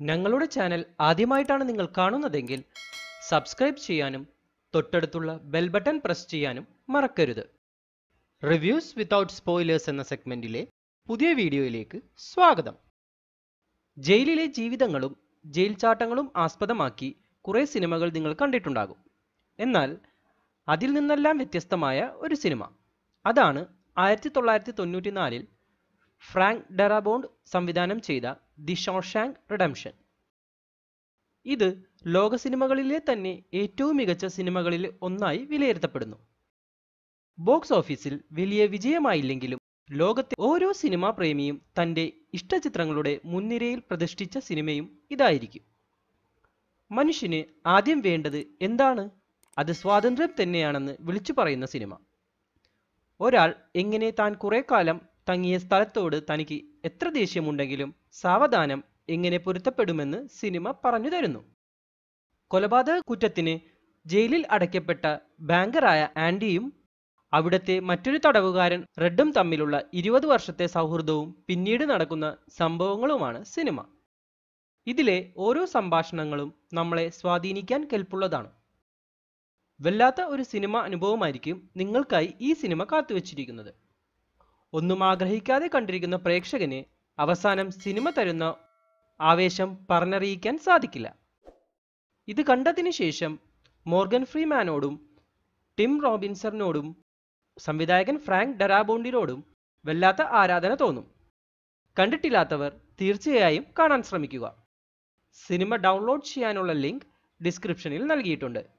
ഞങ്ങളുടെ ചാനൽ ആദ്യമായിട്ടാണ് നിങ്ങൾ കാണുന്നതെങ്കിൽ സബ്സ്ക്രൈബ് ചെയ്യാനും തൊട്ടടുത്തുള്ള ബെൽ ബട്ടൺ പ്രസ് ചെയ്യാനും മറക്കരുത് റിവ്യൂസ് വിത്തൗട്ട് സ്പോയിലേഴ്സ് എന്ന സെഗ്മെന്റിലെ പുതിയ വീഡിയോയിലേക്ക് സ്വാഗതം ജയിലിലെ ജീവിതങ്ങളും ജയിൽ ചാട്ടങ്ങളും ആസ്പദമാക്കി കുറേ സിനിമകൾ നിങ്ങൾ കണ്ടിട്ടുണ്ടാകും എന്നാൽ അതിൽ നിന്നെല്ലാം വ്യത്യസ്തമായ ഒരു സിനിമ അതാണ് ആയിരത്തി തൊള്ളായിരത്തി തൊണ്ണൂറ്റി നാലിൽ ഫ്രാങ്ക് ഡെറാബോണ്ട് സംവിധാനം ചെയ്ത ദി ഷോഷാങ് റിഡംഷൻ ഇത് ലോക സിനിമകളിലെ തന്നെ ഏറ്റവും മികച്ച സിനിമകളിൽ ഒന്നായി വിലയിരുത്തപ്പെടുന്നു ബോക്സ് ഓഫീസിൽ വലിയ വിജയമായില്ലെങ്കിലും ലോകത്തെ ഓരോ സിനിമാ പ്രേമിയും തൻ്റെ ഇഷ്ടചിത്രങ്ങളുടെ മുൻനിരയിൽ പ്രതിഷ്ഠിച്ച സിനിമയും ഇതായിരിക്കും മനുഷ്യന് ആദ്യം വേണ്ടത് എന്താണ് അത് സ്വാതന്ത്ര്യം തന്നെയാണെന്ന് വിളിച്ചു പറയുന്ന സിനിമ ഒരാൾ എങ്ങനെ താൻ കുറെ കാലം തങ്ങിയ സ്ഥലത്തോട് തനിക്ക് എത്ര ദേഷ്യമുണ്ടെങ്കിലും സാവധാനം എങ്ങനെ പൊരുത്തപ്പെടുമെന്ന് സിനിമ പറഞ്ഞു തരുന്നു കൊലപാതക കുറ്റത്തിന് ജയിലിൽ അടയ്ക്കപ്പെട്ട ബാങ്കറായ ആൻഡിയും അവിടുത്തെ മറ്റൊരു തടവുകാരൻ റെഡും തമ്മിലുള്ള ഇരുപത് വർഷത്തെ സൗഹൃദവും പിന്നീട് നടക്കുന്ന സംഭവങ്ങളുമാണ് സിനിമ ഇതിലെ ഓരോ സംഭാഷണങ്ങളും നമ്മളെ സ്വാധീനിക്കാൻ കെൽപ്പുള്ളതാണ് വല്ലാത്ത ഒരു സിനിമ അനുഭവമായിരിക്കും നിങ്ങൾക്കായി ഈ സിനിമ കാത്തുവച്ചിരിക്കുന്നത് ഒന്നും ആഗ്രഹിക്കാതെ കണ്ടിരിക്കുന്ന പ്രേക്ഷകന് അവസാനം സിനിമ തരുന്ന ആവേശം പറഞ്ഞറിയിക്കാൻ സാധിക്കില്ല ഇത് കണ്ടതിന് ശേഷം മോർഗൻ ഫ്രീമാനോടും ടിം റോബിൻസറിനോടും സംവിധായകൻ ഫ്രാങ്ക് ഡെറാബോണ്ടിനോടും വല്ലാത്ത ആരാധന തോന്നും കണ്ടിട്ടില്ലാത്തവർ തീർച്ചയായും കാണാൻ ശ്രമിക്കുക സിനിമ ഡൗൺലോഡ് ചെയ്യാനുള്ള ലിങ്ക് ഡിസ്ക്രിപ്ഷനിൽ നൽകിയിട്ടുണ്ട്